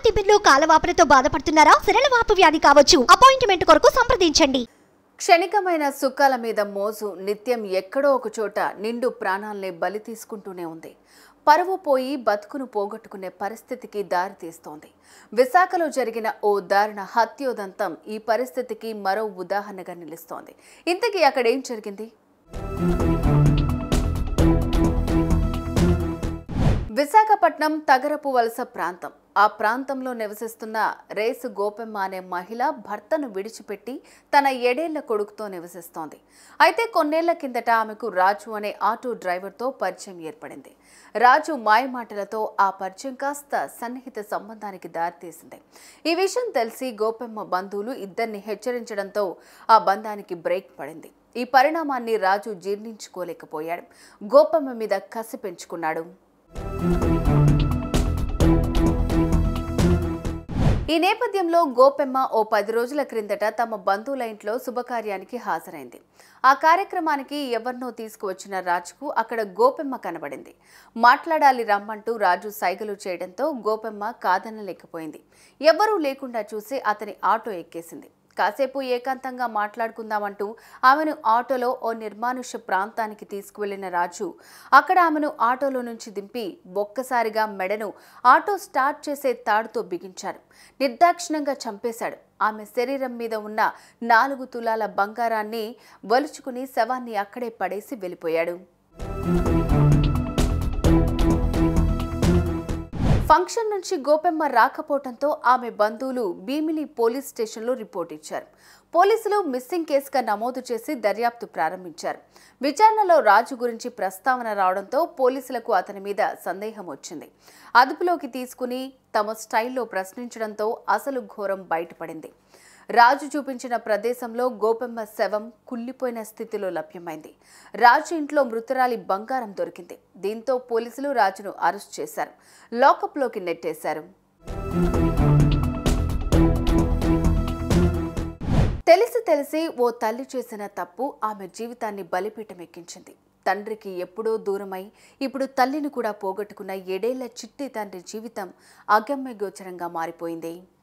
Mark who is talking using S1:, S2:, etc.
S1: తిమ్మిర్లు కాలవాపులతో బాధపడుతున్నారా సిరలవాపు వ్యాధి కావచ్చు అపాయింట్మెంట్ కొరకు సంప్రదించండి
S2: క్షణికమైన సుఖాల మీద మోజు నిత్యం ఎక్కడో ఒక చోట నిండు ప్రాణాల్ని బలి తీసుకుంటూనే ఉంది పరువు పోయి బతుకును పోగొట్టుకునే పరిస్థితికి దారితీస్తోంది విశాఖలో జరిగిన ఓ దారుణ హత్యోదంతం ఈ పరిస్థితికి మరో ఉదాహరణగా నిలుస్తోంది ఇంతకీ అక్కడ ఏం జరిగింది విశాఖపట్నం తగరపు వలస ప్రాంతం ఆ ప్రాంతంలో నివసిస్తున్న రేసు గోపెమ్మ అనే మహిళ భర్తను విడిచిపెట్టి తన ఏడేళ్ల కొడుకుతో నివసిస్తోంది అయితే కొన్నేళ్ల కిందట ఆమెకు రాజు అనే ఆటో డ్రైవర్తో పరిచయం ఏర్పడింది రాజు మాయమాటలతో ఆ పరిచయం కాస్త సన్నిహిత సంబంధానికి దారితీసింది ఈ విషయం తెలిసి గోపెమ్మ బంధువులు ఇద్దరిని హెచ్చరించడంతో ఆ బంధానికి బ్రేక్ పడింది ఈ పరిణామాన్ని రాజు జీర్ణించుకోలేకపోయాడు గోపమ్మ మీద కసి పెంచుకున్నాడు ఈ నేపథ్యంలో గోపెమ్మ ఓ పది రోజుల క్రిందట తమ బంధువుల ఇంట్లో శుభకార్యానికి హాజరైంది ఆ కార్యక్రమానికి ఎవరినో తీసుకువచ్చిన రాజుకు అక్కడ గోపెమ్మ కనబడింది మాట్లాడాలి రమ్మంటూ రాజు సైగలు చేయడంతో గోపెమ్మ కాదనలేకపోయింది ఎవరూ లేకుండా చూసి అతని ఆటో ఎక్కేసింది కాసేపు ఏకాంతంగా మాట్లాడుకుందామంటూ ఆమెను ఆటోలో ఓ నిర్మానుష్య ప్రాంతానికి తీసుకువెళ్లిన రాజు అక్కడ ఆమెను ఆటోలో నుంచి దింపి ఒక్కసారిగా మెడను ఆటో స్టార్ట్ చేసే తాడుతో బిగించారు నిర్దాక్షిణంగా చంపేశాడు ఆమె శరీరం మీద ఉన్న నాలుగు తులాల బంగారాన్ని వలుచుకుని శవాన్ని అక్కడే పడేసి వెళ్ళిపోయాడు ఫంక్షన్ నుంచి గోపెమ్మ రాకపోవడంతో ఆమె బంధువులు భీమిలి పోలీస్ స్టేషన్లో రిపోర్ట్ ఇచ్చారు పోలీసులు మిస్సింగ్ కేసుగా నమోదు చేసి దర్యాప్తు ప్రారంభించారు విచారణలో రాజు గురించి ప్రస్తావన రావడంతో పోలీసులకు అతని మీద సందేహం వచ్చింది అదుపులోకి తీసుకుని తమ స్టైల్లో ప్రశ్నించడంతో అసలు ఘోరం బయటపడింది రాజు చూపించిన ప్రదేశంలో గోపెమ్మ శవం కుళ్ళిపోయిన స్థితిలో లభ్యమైంది రాజు ఇంట్లో మృతురాలి బంగారం దొరికింది దీంతో పోలీసులు రాజును అరెస్ట్ చేశారు లాకప్లోకి నెట్టేశారు తెలిసి తెలిసి ఓ తల్లి చేసిన తప్పు ఆమె జీవితాన్ని బలిపీఠం ఎక్కించింది తండ్రికి ఎప్పుడో దూరమై ఇప్పుడు తల్లిని కూడా పోగొట్టుకున్న ఏడేళ్ల చిట్టి తండ్రి జీవితం అగమ్య గోచరంగా మారిపోయింది